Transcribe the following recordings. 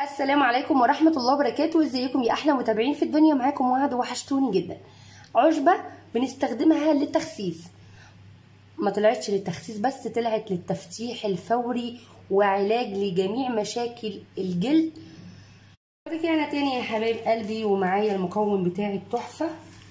السلام عليكم ورحمة الله وبركاته ازيكم يا احلى متابعين في الدنيا معاكم وعد وحشتوني جدا عشبة بنستخدمها للتخسيس ما طلعتش للتخسيس بس طلعت للتفتيح الفوري وعلاج لجميع مشاكل الجلد رجعنا تاني يا حبايب قلبي ومعايا المكون بتاعي التحفة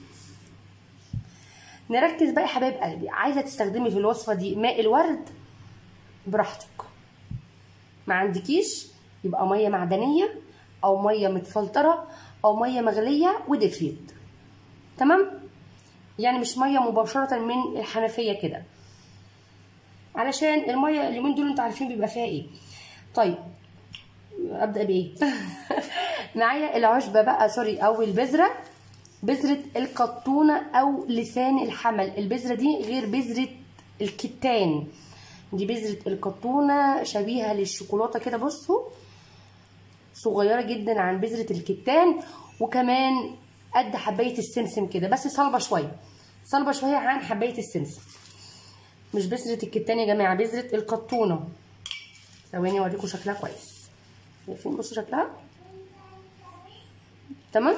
نركز بقى يا حبايب قلبي عايزة تستخدمي في الوصفة دي ماء الورد براحتك ما عندكيش يبقى ميه معدنيه او ميه متفلتره او ميه مغليه ودفيت تمام يعني مش ميه مباشره من الحنفيه كده علشان الميه اليومين دول انتوا عارفين بيبقى فيها ايه طيب ابدا بايه معايا العشبه بقى سوري او البذره بذره القطونه او لسان الحمل البذره دي غير بذره الكتان دي بذره القطونه شبيهه للشوكولاته كده بصوا صغيره جدا عن بذره الكتان وكمان قد حبايه السمسم كده بس صلبه شويه صلبه شويه عن حبايه السمسم مش بذره الكتان يا جماعه بذره القطونه ثواني اوريكم شكلها كويس شايفين بصوا شكلها تمام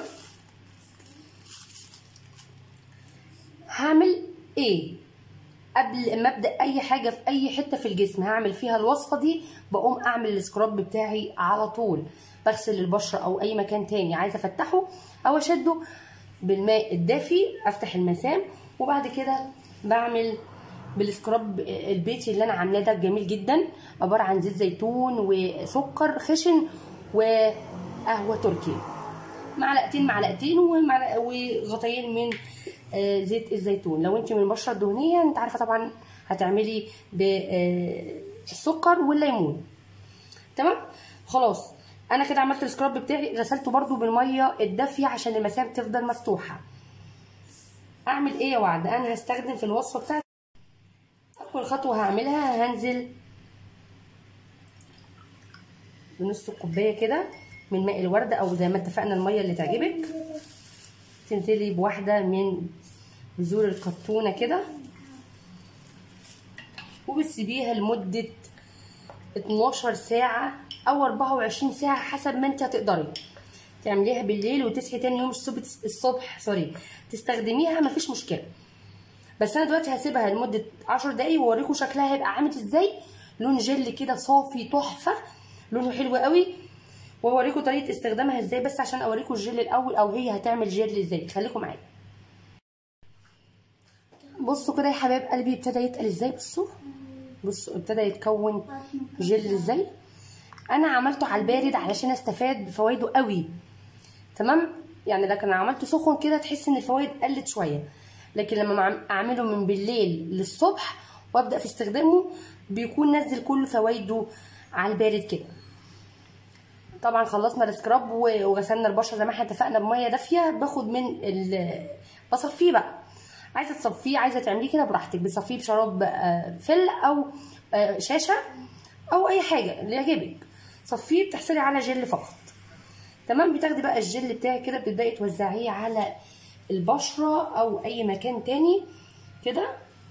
هعمل ايه قبل ما ابدا اي حاجه في اي حته في الجسم هعمل فيها الوصفه دي بقوم اعمل السكراب بتاعي على طول بغسل البشره او اي مكان تاني عايزه افتحه او اشده بالماء الدافي افتح المسام وبعد كده بعمل بالسكراب البيتي اللي انا عاملاه ده جميل جدا عباره عن زيت زيتون وسكر خشن وقهوه تركي معلقتين معلقتين وغطيين من زيت الزيتون لو انت من البشره الدهنيه انت عارفه طبعا هتعملي بالسكر والليمون تمام خلاص انا كده عملت السكراب بتاعي غسلته برده بالميه الدافيه عشان المسام تفضل مفتوحه اعمل ايه يا وعد انا هستخدم في الوصفه بتاعتي اول خطوه هعملها هنزل بنص كوبايه كده من ماء الورد او زي ما اتفقنا الميه اللي تعجبك تنزلي بواحده من بذور القطونه كده وبتسيبيها لمده 12 ساعه او 24 ساعه حسب ما انت هتقدري تعمليها بالليل وتصحي تاني يوم الصبح الصبح سوري تستخدميها مفيش مشكله بس انا دلوقتي هسيبها لمده 10 دقايق واوريكم شكلها هيبقى عامل ازاي لون جل كده صافي تحفه لونه حلو قوي واوريكم طريقه استخدامها ازاي بس عشان اوريكم الجل الاول او هي هتعمل جل ازاي خليكم معايا بصوا كده يا حبايب قلبي ابتدى يتقل ازاي بصوا بصوا ابتدى يتكون جل ازاي انا عملته على البارد علشان استفاد بفوائده قوي تمام يعني لكن عملته سخن كده تحس ان الفوائد قلت شويه لكن لما اعمله من بالليل للصبح وابدا في استخدامه بيكون نزل كل فوائده على البارد كده طبعا خلصنا السكراب وغسلنا البشره زي ما احنا اتفقنا بميه دافيه باخد من بصفيه بقى عايزه تصفيه عايزه تعمليه كده براحتك بتصفيه بشراب فل او شاشه او اي حاجه اللي يعجبك صفيه بتحصلي على جل فقط تمام بتاخدي بقى الجل بتاعك كده بتبداي توزعيه على البشره او اي مكان تاني كده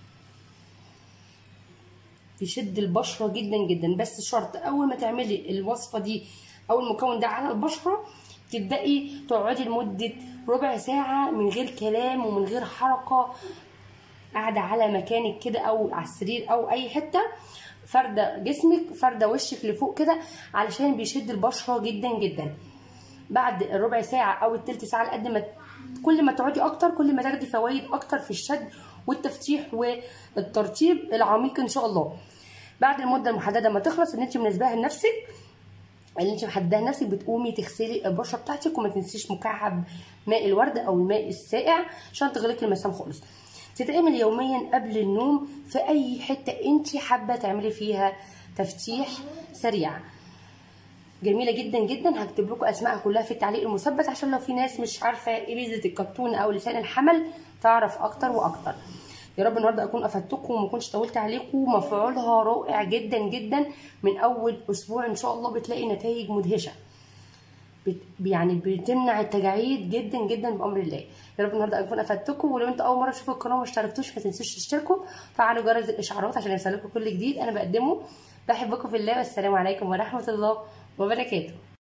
يشد البشره جدا جدا بس شرط اول ما تعملي الوصفه دي او المكون ده على البشره تبداي تقعدي لمده ربع ساعه من غير كلام ومن غير حركه قاعده على مكانك كده او على السرير او اي حته فرده جسمك فرده وشك لفوق كده علشان بيشد البشره جدا جدا بعد الربع ساعه او التلت ساعه لقد ما كل ما تقعدي اكتر كل ما تاخدي فوائد اكتر في الشد والتفتيح والترطيب العميق ان شاء الله بعد المده المحدده ما تخلص اللي انت مناسباها لنفسك اللي انت محددها لنفسك بتقومي تغسلي البشره بتاعتك وما تنسيش مكعب ماء الورد او الماء الساقع عشان تغلقي المسام خالص تتعمل يوميا قبل النوم في اي حته انت حابه تعملي فيها تفتيح سريع جميله جدا جدا هكتب لكم اسمائها كلها في التعليق المثبت عشان لو في ناس مش عارفه ايه بيزه الكرتون او لسان الحمل تعرف اكتر واكتر يا رب النهارده اكون افدتكم وما اكونش طولت عليكم مفعولها رائع جدا جدا من اول اسبوع ان شاء الله بتلاقي نتائج مدهشه بت يعني بتمنع التجاعيد جدا جدا بامر الله يا رب النهارده اكون افدتكم ولو انتوا اول مره تشوفوا القناه وما اشتركتوش ما تنسوش تشتركوا فعلوا جرس الاشعارات عشان يوصلكم كل جديد انا بقدمه بحبكم في الله والسلام عليكم ورحمه الله وبركاته